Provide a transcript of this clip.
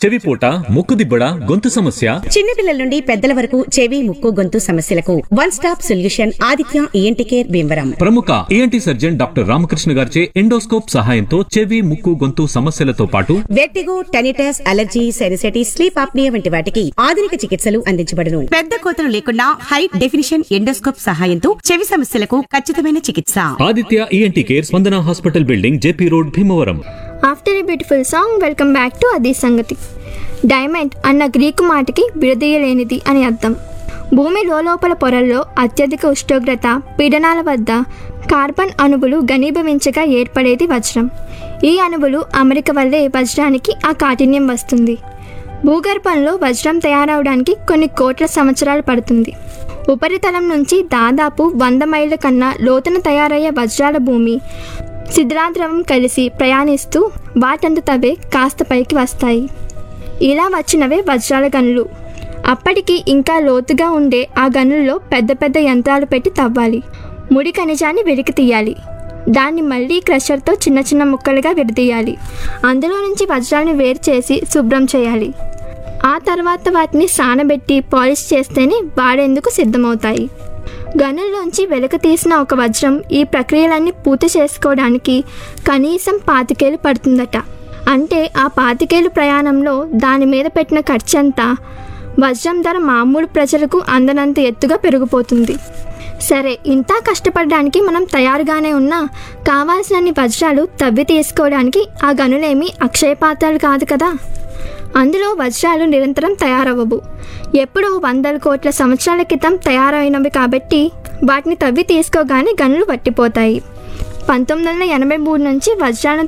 చెవిపోట ముక్కుదిబ్బడ గొంతు సమస్య చిన్నపిల్లల నుండి పెద్దల వరకు చెవి ముక్కు గొంతు సమస్యలకు one stop solution Aditya ENT care Bhimavaram ప్రముఖ ఏఎన్టీ సర్జన్ డాక్టర్ రామకృష్ణ గారిచే ఎండోస్కోప్ సహాయంతో చెవి ముక్కు గొంతు సమస్యలతో పాటు vertigo tinnitus allergy sinusitis sleep apnoea వంటి వాటికి ఆధునిక చికిత్సలు అందించబడును పెద్ద కోతలు లేకుండా హై డెఫినిషన్ ఎండోస్కోప్ సహాయంతో చెవి సమస్యలకు ఖచ్చితమైన చికిత్స Aditya ENT care Spandana hospital building JP road Bhimavaram after a beautiful song welcome back to అది సంగతి డైమండ్ అన్న గ్రీకు మాటకి విడదీయలేనిది అని అర్థం భూమి లోపల పొరల్లో అత్యధిక ఉష్ణోగ్రత పీడనాల వద్ద కార్బన్ అణువులు ఘనీభవించగా ఏర్పడేది వజ్రం ఈ అణువులు అమరిక వల్లే వజ్రానికి ఆ కాఠిన్యం వస్తుంది భూగర్భంలో వజ్రం తయారవడానికి కొన్ని కోట్ల సంవత్సరాలు పడుతుంది ఉపరితలం నుంచి దాదాపు వంద మైళ్ళ కన్నా లోతున తయారయ్యే వజ్రాల భూమి శిథిలాద్రవం కలిసి ప్రయాణిస్తూ వాటంత తవే కాస్త పైకి వస్తాయి ఇలా వచ్చినవే వజ్రాల గనులు అప్పటికి ఇంకా లోతుగా ఉండే ఆ గనుల్లో పెద్ద పెద్ద యంత్రాలు పెట్టి తవ్వాలి ముడి ఖనిజాన్ని వెలికి తీయాలి దాన్ని మళ్ళీ క్రషర్తో చిన్న చిన్న ముక్కలుగా విడదీయాలి అందులో నుంచి వజ్రాలను వేరు చేసి శుభ్రం చేయాలి ఆ తర్వాత వాటిని సానబెట్టి పాలిష్ చేస్తేనే వాడేందుకు సిద్ధమవుతాయి గనుల్లోంచి వెలక తీసిన ఒక వజ్రం ఈ ప్రక్రియలన్నీ పూర్తి చేసుకోవడానికి కనీసం పాతికేలు పడుతుందట అంటే ఆ పాతికేలు ప్రయాణంలో దాని మీద పెట్టిన ఖర్చంతా వజ్రం ధర మామూలు ప్రజలకు అందనంత ఎత్తుగా పెరిగిపోతుంది సరే ఇంత కష్టపడడానికి మనం తయారుగానే ఉన్నా కావాల్సినన్ని వజ్రాలు తవ్వి తీసుకోవడానికి ఆ గనులేమి అక్షయపాత్రలు కాదు కదా అందులో వజ్రాలు నిరంతరం తయారవ్వవు ఎప్పుడో వందల కోట్ల సంవత్సరాల క్రితం తయారైనవి కాబట్టి వాటిని తవ్వి తీసుకోగానే గనులు పట్టిపోతాయి పంతొమ్మిది వందల ఎనభై మూడు నుంచి వజ్రాలను